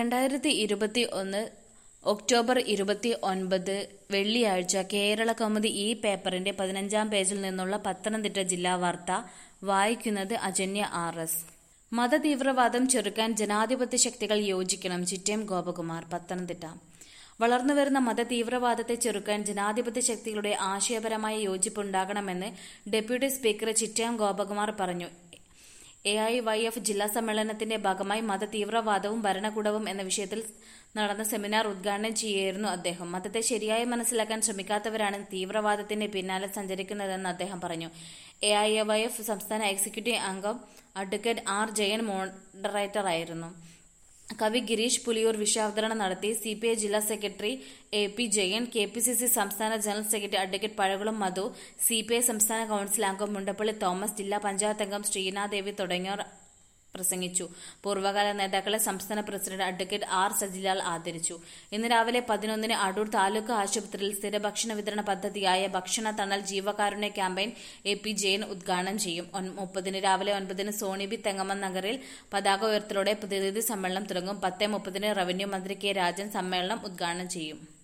രണ്ടായിരത്തി ഇരുപത്തി ഒന്ന് ഒക്ടോബർ ഇരുപത്തി ഒൻപത് വെള്ളിയാഴ്ച കേരള കൗമുദി ഈ പേപ്പറിന്റെ പതിനഞ്ചാം പേജിൽ നിന്നുള്ള പത്തനംതിട്ട ജില്ലാ വാർത്ത വായിക്കുന്നത് അജന്യ ആർ എസ് മതതീവ്രവാദം ചെറുക്കാൻ ജനാധിപത്യ ശക്തികൾ യോജിക്കണം ചിറ്റയം ഗോപകുമാർ പത്തനംതിട്ട വളർന്നുവരുന്ന മതതീവ്രവാദത്തെ ചെറുക്കാൻ ജനാധിപത്യ ശക്തികളുടെ ആശയപരമായ യോജിപ്പുണ്ടാകണമെന്ന് ഡെപ്യൂട്ടി സ്പീക്കർ ചിറ്റയം ഗോപകുമാർ പറഞ്ഞു എ ഐ വൈ എഫ് ജില്ലാ സമ്മേളനത്തിന്റെ ഭാഗമായി മതതീവ്രവാദവും ഭരണകൂടവും എന്ന വിഷയത്തിൽ നടന്ന സെമിനാർ ഉദ്ഘാടനം ചെയ്യുകയായിരുന്നു അദ്ദേഹം മതത്തെ ശരിയായി മനസ്സിലാക്കാൻ ശ്രമിക്കാത്തവരാണ് തീവ്രവാദത്തിന്റെ പിന്നാലെ സഞ്ചരിക്കുന്നതെന്ന് അദ്ദേഹം പറഞ്ഞു എ ഐ വൈ എഫ് സംസ്ഥാന എക്സിക്യൂട്ടീവ് അംഗം അഡ്വക്കേറ്റ് ആർ ജയൻ മോഡറേറ്ററായിരുന്നു കവി ഗിരീഷ് പുലിയൂർ വിഷയാവതരണം നടത്തി സി പി ഐ ജില്ലാ സെക്രട്ടറി A P Jayan K P C C സംസ്ഥാന general secretary advocate Pazhakulam Madhu C P I സംസ്ഥാന കൌൺസിൽ അംഗം മുണ്ടപ്പള്ളി തോമസ് ജില്ലാ പഞ്ചായത്ത് അംഗം ശ്രീനാദേവി തുടങ്ങിയവർ പ്രസംഗിച്ചു പൂർവ്വകാല നേതാക്കളെ സംസ്ഥാന പ്രസിഡന്റ് അഡ്വക്കേറ്റ് ആർ സജിലാൽ ആദരിച്ചു ഇന്ന് രാവിലെ പതിനൊന്നിന് അടൂർ താലൂക്ക് ആശുപത്രിയിൽ സ്ഥിര ഭക്ഷണ വിതരണ പദ്ധതിയായ ഭക്ഷണ തണൽ ജീവകാരുണ്യ ക്യാമ്പയിൻ എ പി ജയൻ ഉദ്ഘാടനം ചെയ്യും മുപ്പതിന് രാവിലെ ഒൻപതിന് സോണിബി തെങ്ങമൻ നഗറിൽ പതാക ഉയർത്തലോടെ പ്രതിനിധി സമ്മേളനം തുടങ്ങും പത്ത് മുപ്പതിന് റവന്യൂ മന്ത്രി കെ രാജൻ സമ്മേളനം ഉദ്ഘാടനം ചെയ്യും